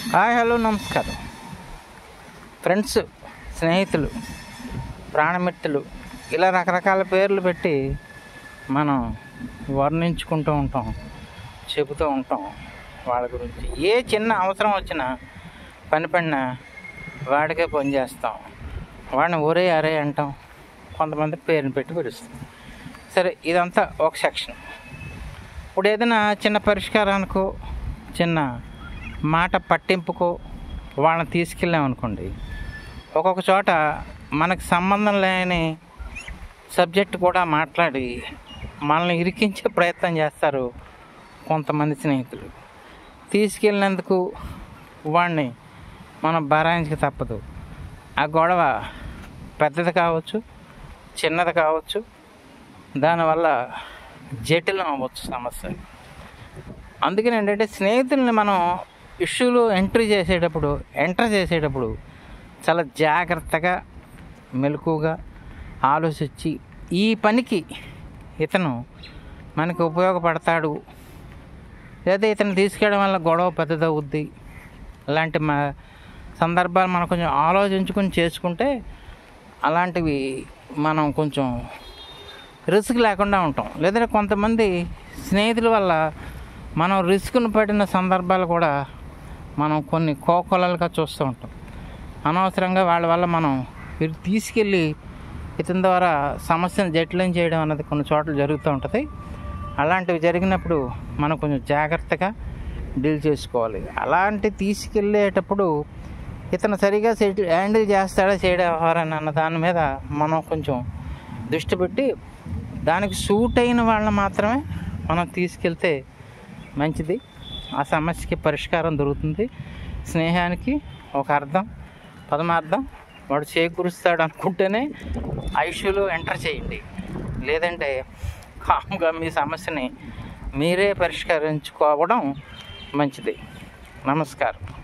hi hello నమస్కారం friends స్నేహితులు ప్రాణమిత్రులు ఇలా రకరకాల పేర్లు పెట్టి మనం వర్ణించుకుంటూ ఉంటాం చెబుతూ ఉంటాం వాళ్ళ గురించి ఏ చిన్న అవసరం వచ్చినా పని పడినా వాడికే పని చేస్తాం వాడిని ఒరే అరే అంటాం కొంతమంది పేరుని పెట్టి పిలుస్తాం సరే ఇదంతా ఒక సెక్షన్ ఇప్పుడు ఏదైనా చిన్న పరిష్కారానికో చిన్న మాట పట్టింపుకో వాళ్ళని తీసుకెళ్ళామనుకోండి ఒక్కొక్క చోట మనకు సంబంధం లేని సబ్జెక్ట్ కూడా మాట్లాడి మనల్ని ఇరికించే ప్రయత్నం చేస్తారు కొంతమంది స్నేహితులు తీసుకెళ్ళినందుకు వాడిని మనం భరాయించక తప్పదు ఆ గొడవ పెద్దది కావచ్చు చిన్నది కావచ్చు దానివల్ల జటిలం అవ్వచ్చు సమస్య అందుకని ఏంటంటే స్నేహితుల్ని మనం ఇష్యూలో ఎంట్రీ చేసేటప్పుడు ఎంటర్ చేసేటప్పుడు చాలా జాగ్రత్తగా మెలకుగా ఆలోచించి ఈ పనికి ఇతను మనకి ఉపయోగపడతాడు లేదా ఇతను తీసుకెళ్ళడం వల్ల గొడవ పెద్దదవుద్ది అలాంటి మా సందర్భాలు మనం కొంచెం ఆలోచించుకొని చేసుకుంటే అలాంటివి మనం కొంచెం రిస్క్ లేకుండా ఉంటాం లేదంటే కొంతమంది స్నేహితుల వల్ల మనం రిస్క్ను పడిన సందర్భాలు కూడా మనం కొన్ని కోకొలలుగా చూస్తూ ఉంటాం అనవసరంగా వాళ్ళ వల్ల మనం వీరు తీసుకెళ్ళి ఇతని ద్వారా సమస్యను జటిలం చేయడం అన్నది కొన్ని చోట్ల జరుగుతూ ఉంటుంది అలాంటివి జరిగినప్పుడు మనం కొంచెం జాగ్రత్తగా డీల్ చేసుకోవాలి అలాంటి తీసుకెళ్ళేటప్పుడు ఇతను సరిగా సెటిల్ హ్యాండిల్ చేస్తాడా చేయడా వ్యవహారాన్ని అన్న దాని మీద మనం కొంచెం దృష్టి పెట్టి దానికి సూట్ అయిన వాళ్ళని మాత్రమే మనం తీసుకెళ్తే మంచిది ఆ సమస్యకి పరిష్కారం దొరుకుతుంది స్నేహానికి ఒక అర్థం పదమార్థం వాడు చేకూరుస్తాడు అనుకుంటేనే ఐషులో ఎంటర్ చేయండి లేదంటే కామ్గా మీ సమస్యని మీరే పరిష్కరించుకోవడం మంచిది నమస్కారం